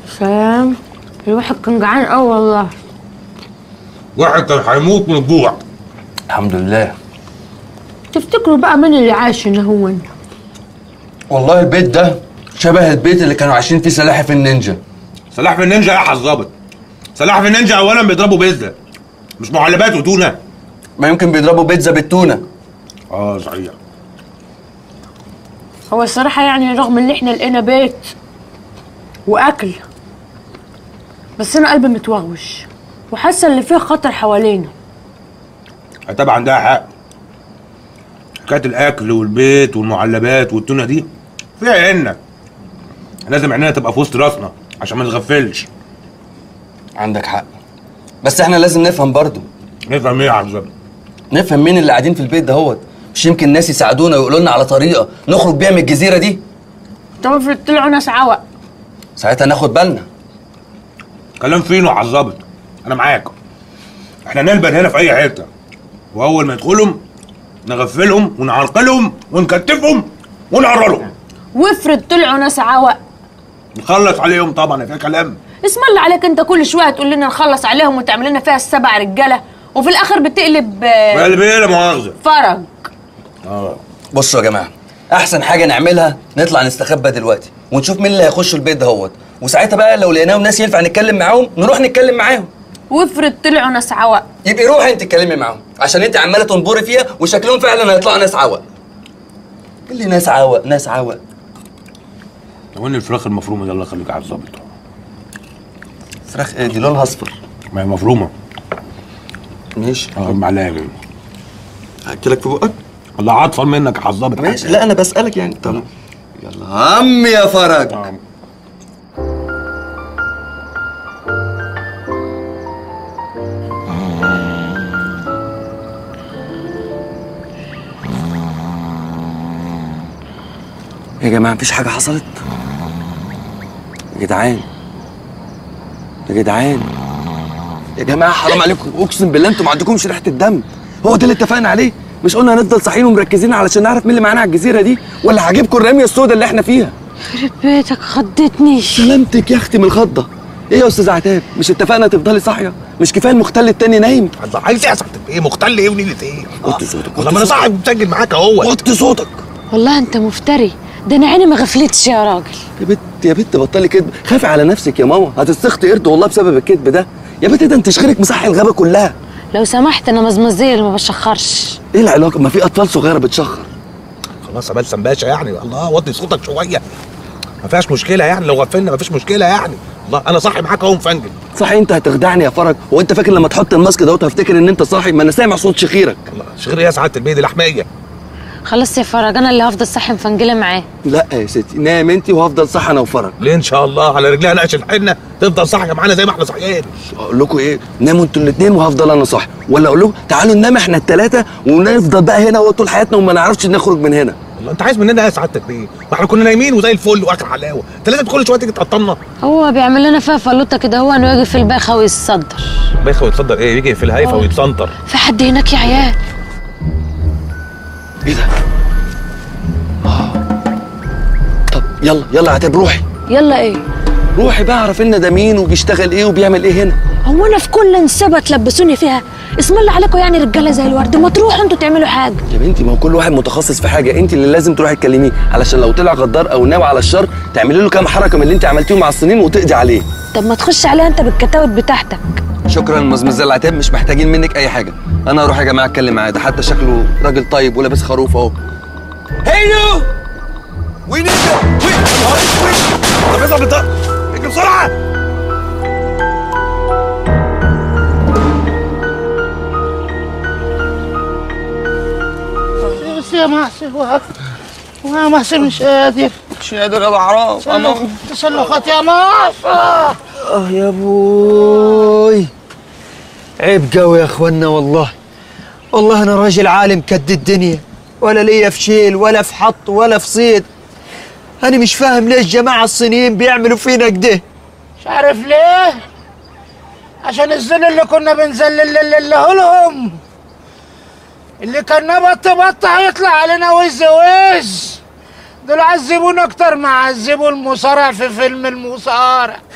سلام الواحد كان جعان قوي والله واحد كان هيموت من الجوع الحمد لله تفتكروا بقى مين اللي عايش هنا هو والله البيت ده شبه البيت اللي كانوا عايشين فيه سلاحف النينجا سلاحف النينجا يا الظابط سلاحف النينجا اولا بيضربوا بيتزا مش معلبات وتونه ما يمكن بيضربوا بيتزا بالتونه اه صحيح هو الصراحة يعني رغم ان احنا لقينا بيت واكل بس انا قلبي متوغوش وحاسة ان فيه خطر حوالينا طبعا عندها حق حكايه الاكل والبيت والمعلبات والتونه دي فيها عنا لازم عيننا تبقى في وسط راسنا عشان ما نغفلش عندك حق بس احنا لازم نفهم برضو نفهم ايه يا عزب نفهم مين اللي قاعدين في البيت دهوت مش يمكن ناس يساعدونا ويقولوا لنا على طريقه نخرج بيها من الجزيره دي طب افرض طلعوا ناس عوق ساعتها ناخد بالنا كلام فينو يا عالظابط انا معاك احنا نلبن هنا في اي حته واول ما يدخلهم نغفلهم ونعرقلهم ونكتفهم ونعرلهم وافرض طلعوا ناس عوق نخلص عليهم طبعا فيها كلام اسم الله عليك انت كل شويه تقول لنا نخلص عليهم وتعمل لنا فيها السبع رجاله وفي الاخر بتقلب آه، قلبي ايه لا مؤاخذه فرج اه بصوا يا جماعه احسن حاجه نعملها نطلع نستخبى دلوقتي ونشوف مين اللي هيخش البيت دهوت وساعتها بقى لو لقيناهم ناس ينفع نتكلم معاهم نروح نتكلم معاهم وافرض طلعوا ناس عوق يبقى روحي انت تتكلمي معاهم عشان انت عماله تنبري فيها وشكلهم فعلا هيطلعوا ناس عوق اللي ناس عوق ناس عوق لو ان الفراخ المفرومه ده الله يخليك يا عالظابط فراخ ايه دي لونها اصفر ما هي مفرومه ماشي اه معلقه كده. هاكلك في بقك الله عطفا منك يا عالظابط ماشي لا انا بسالك يعني طب يلا عم يا فرج آه. يا جماعه مفيش حاجه حصلت يا جدعان يا جدعان يا جماعه حرام عليكم اقسم بالله انتوا ما عندكمش ريحه الدم هو ده اللي اتفقنا عليه مش قلنا هنفضل صاحيين ومركزين علشان نعرف مين اللي معانا على الجزيره دي ولا عاجبكم الرميه السوداء اللي احنا فيها يخرب بيتك خضتني سلامتك يا اختي من الخضه ايه يا استاذ عتاب مش اتفقنا تفضلي صاحيه مش كفايه المختل التاني نايم الله عايز ايه يا صاحبي ايه مختل ايه ونيلة ايه؟ وطي صوتك، والله وطي ما انا صوتك. صاحب مسجل معاك اهو وطي صوتك والله انت مفتري ده انا عيني ما غفلتش يا راجل يا بت يا بت بطلي كدب خافي على نفسك يا ماما هتستخطي قرد والله بسبب الكذب ده يا بت ده انت شغلك مصحي الغابه كلها لو سمحت انا مزمزيه اللي ما بشخرش ايه العلاقه ما في اطفال صغيره بتشخر خلاص يا بلسم باشا يعني الله وطي صوتك شويه ما فيهاش مشكله يعني لو غفلنا ما فيش مشكله يعني الله انا صاحي معاك اهو مفنجل صحي انت هتخدعني يا فرج هو انت فاكر لما تحط الماسك دوت هفتكر ان انت صاحي ما انا سامع صوت شخيرك الله شغير ايه يا سعاده البيت اللحميه خلاص يا فرج انا اللي هفضل صاحي مفنجله معاه لا يا ستي نام انت وهفضل صح انا وفرج ليه ان شاء الله على رجليها نقش الحنه تفضل صاحيه معانا زي ما احنا صاحيين اقول لكم ايه ناموا انتوا الاثنين وهفضل انا صح ولا اقول لكم تعالوا ننام احنا الثلاثه ونفضل بقى هنا طول حياتنا وما نعرفش نخرج من هنا الله انت عايز مننا ايه يا سعاده البيت ما احنا كنا نايمين وزي الفل واخر حلاوه انت لازم كل شويه تيجي تقطمنا هو بيعمل لنا فيها فلوته كده هو انه يجي في الباخه ويتصدر بيخ ويتصدر ايه يجي في الهايفه اه. ويتسنطر في حد هناك يا عيال ايه ده آه. طب يلا يلا عتاب روحي يلا ايه روحي بقى اعرف ان ده مين وبيشتغل ايه وبيعمل ايه هنا هو انا في كل نسبه تلبسوني فيها اسم الله عليكم يعني رجاله زي الورد ما تروحوا انتوا تعملوا حاجه يا بنتي ما هو كل واحد متخصص في حاجه انت اللي لازم تروحي تكلميه علشان لو طلع غدار او ناوي على الشر تعملي له كام حركه من اللي انت عملتيهم مع السنين وتقضي عليه طب ما تخش عليها انت بالكتاوت بتاعتك شكرا مزمزه العتاب مش محتاجين منك اي حاجه انا هروح يا جماعه اتكلم معاه ده حتى شكله راجل طيب ولابس خروف اهو هيو وين طب اضرب الضغط اجري بسرعه بس يا محسن وقف يا محسن مش قادر مش قادر يا بعراف تسلخات يا محسن اه يا ابوي عيب قوي يا اخوانا والله والله انا راجل عالم كد الدنيا ولا ليا في شيل ولا في حط ولا في صيد انا مش فاهم ليش جماعه الصينيين بيعملوا فينا كده مش عارف ليه عشان الذل اللي كنا بنذلل لهم اللي كان نبط بط هيطلع علينا وز وز دول عذبونا اكتر ما عذبوا المصارع في فيلم المصارع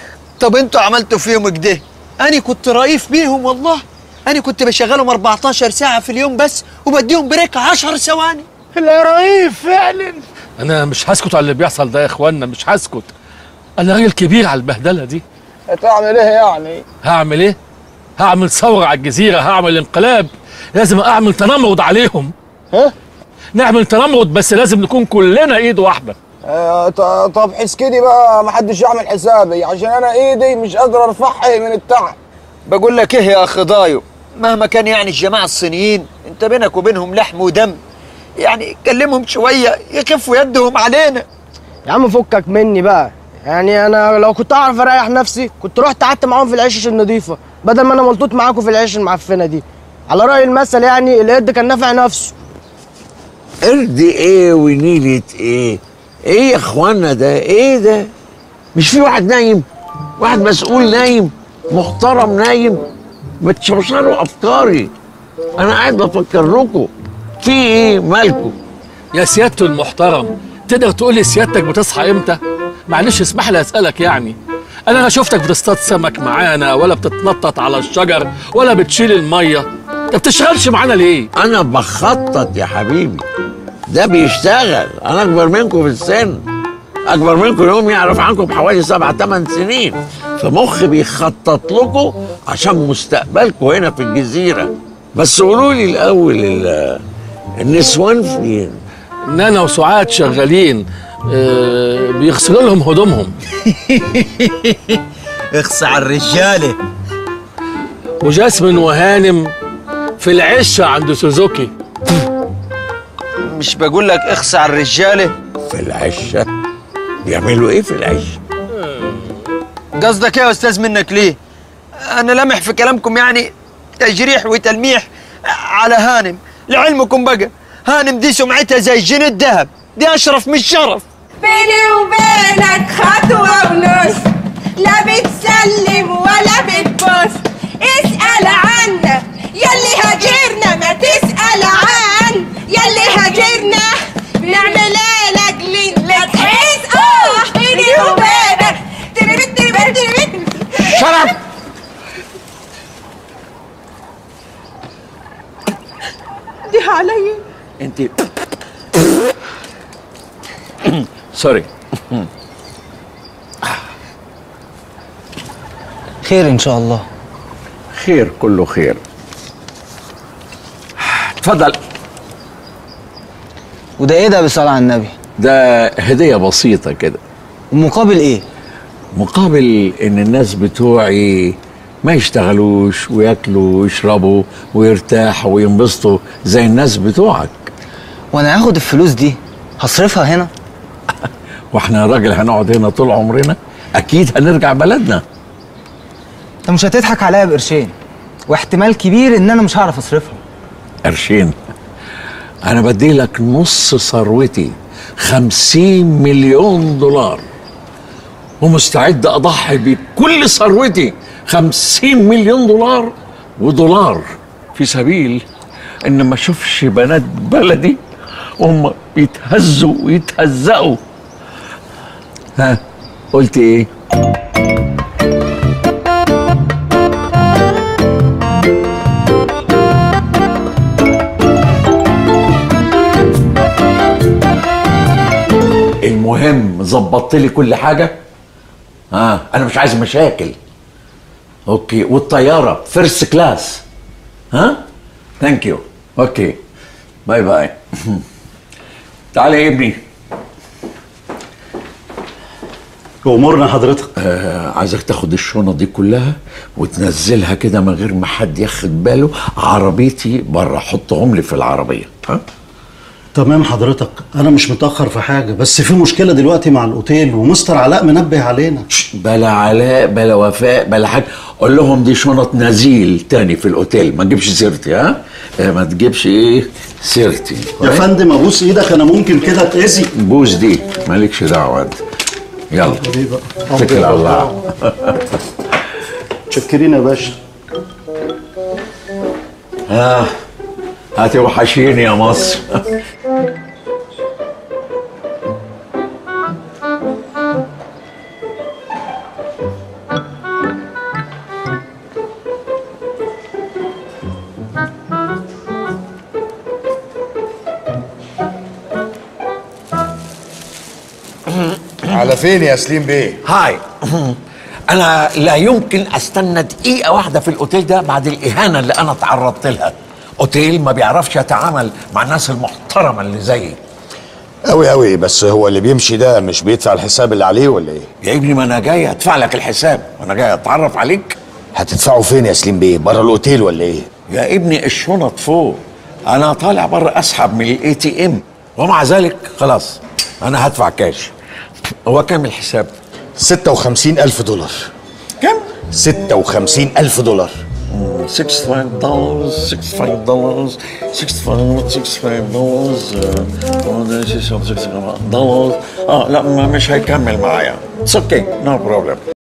طب انتوا عملتوا فيهم كده انا كنت رئيف بيهم والله انا كنت بشغلهم 14 ساعه في اليوم بس وبديهم بريك 10 ثواني لا رهيف فعلا انا مش هسكت على اللي بيحصل ده يا اخوانا مش هسكت انا راجل كبير على البهدله دي هتعمل ايه يعني هعمل ايه هعمل ثوره على الجزيره هعمل انقلاب لازم اعمل تنمرض عليهم ها نعمل تنمرض بس لازم نكون كلنا ايد واحده آه ط- طب حس كده بقى ما حدش يعمل حسابي عشان انا ايدي مش قادر ارفعها من التعب بقول لك ايه يا اخي ضايو مهما كان يعني الجماعه الصينيين انت بينك وبينهم لحم ودم يعني كلمهم شويه يخفوا يدهم علينا يا عم فكك مني بقى يعني انا لو كنت اعرف اريح نفسي كنت رحت قعدت معاهم في العشش النظيفه بدل ما انا ملطوط معاكم في العيش المعفنه دي على راي المثل يعني القد كان نافع نفسه قرد ايه ونيلة ايه ايه يا اخوانا ده ايه ده مش في واحد نايم واحد مسؤول نايم محترم نايم بتشوشروا افكاري انا قاعد بفكر لكم في ايه مالكم يا سيادته المحترم تقدر تقول لي سيادتك بتصحى امتى معلش اسمح لي اسالك يعني انا لا شفتك بتصطاد سمك معانا ولا بتتنطط على الشجر ولا بتشيل الميه انت بتشتغلش معانا ليه انا بخطط يا حبيبي ده بيشتغل انا اكبر منكم في السن اكبر منكم يوم يعرف عنكم بحوالي سبع ثمان سنين فمخي بيخطط لكم عشان مستقبلكم هنا في الجزيره بس قولوا لي الاول ال- النسوان فين نانا وسعاد شغالين آه بيغسلوا لهم هدومهم اخص على الرجاله وجاسمين وهانم في العشه عند سوزوكي مش بقول لك اخص على الرجاله في العشه بيعملوا ايه في العشه قصدك ايه يا استاذ منك ليه انا لمح في كلامكم يعني تجريح وتلميح على هانم لعلمكم بقى هانم دي سمعتها زي جنيه الذهب دي اشرف من الشرف بيني وبينك خطوة ونص لا بتسلم ولا بتبص اسأل عنا يلي هاجرنا ما تسأل عن يلي هاجرنا نعمل ايه لاجل لا تحس اه بيني وبينك تربت تربت تربت شرف دي عليا انت سوري خير ان شاء الله خير كله خير اتفضل وده ايه ده بالصلاه على النبي ده هدية بسيطة كده ومقابل ايه مقابل ان الناس بتوعي ما يشتغلوش وياكلوا ويشربوا ويرتاحوا وينبسطوا زي الناس بتوعك وانا هاخد الفلوس دي هصرفها هنا واحنا يا راجل هنقعد هنا طول عمرنا اكيد هنرجع بلدنا انت مش هتضحك عليا بقرشين واحتمال كبير ان انا مش هعرف اصرفهم قرشين انا بدي لك نص ثروتي خمسين مليون دولار ومستعد اضحي بكل ثروتي خمسين مليون دولار ودولار في سبيل ان ما اشوفش بنات بلدي وهم بيتهزوا ويتهزقوا ها قلت ايه المهم ظبطت لي كل حاجه اه انا مش عايز مشاكل اوكي والطياره فيرست كلاس ها ثانك يو اوكي باي باي تعالى يا ابني امورنا حضرتك آه عايزك تاخد الشنط دي كلها وتنزلها كده من غير ما حد ياخد باله عربيتي بره حطهم لي في العربيه ها تمام حضرتك انا مش متاخر في حاجه بس في مشكله دلوقتي مع الاوتيل ومستر علاء منبه علينا بلا علاء بلا وفاء بلا حاجه قول لهم دي شنط نزيل تاني في الاوتيل ما تجيبش سيرتي ها آه، ما تجيبش ايه سيرتي يا فندم ابوس ايدك انا ممكن كده اتاذي بوس دي مالكش دعوه انت يلا اتكل على الله متشكرين يا باشا ها هتوحشيني يا مصر على فين يا سليم بيه هاي انا لا يمكن استنى دقيقه واحده في الاوتيل ده بعد الاهانه اللي انا تعرضت لها اوتيل ما بيعرفش يتعامل مع الناس المحترمه اللي زيي قوي قوي بس هو اللي بيمشي ده مش بيدفع الحساب اللي عليه ولا ايه يا ابني ما انا جاي ادفع لك الحساب وانا جاي اتعرف عليك هتدفعه فين يا سليم بيه بره الاوتيل ولا ايه يا ابني الشنط فوق انا طالع بره اسحب من الاي تي ام ومع ذلك خلاص انا هدفع كاش هو كام الحساب 56 ألف دولار كم 56 ألف دولار 65 دولار 65 دولار 65 65 دولار دولار اه لا ما- مش هيكمل معايا اتس اوكي نو بروبلم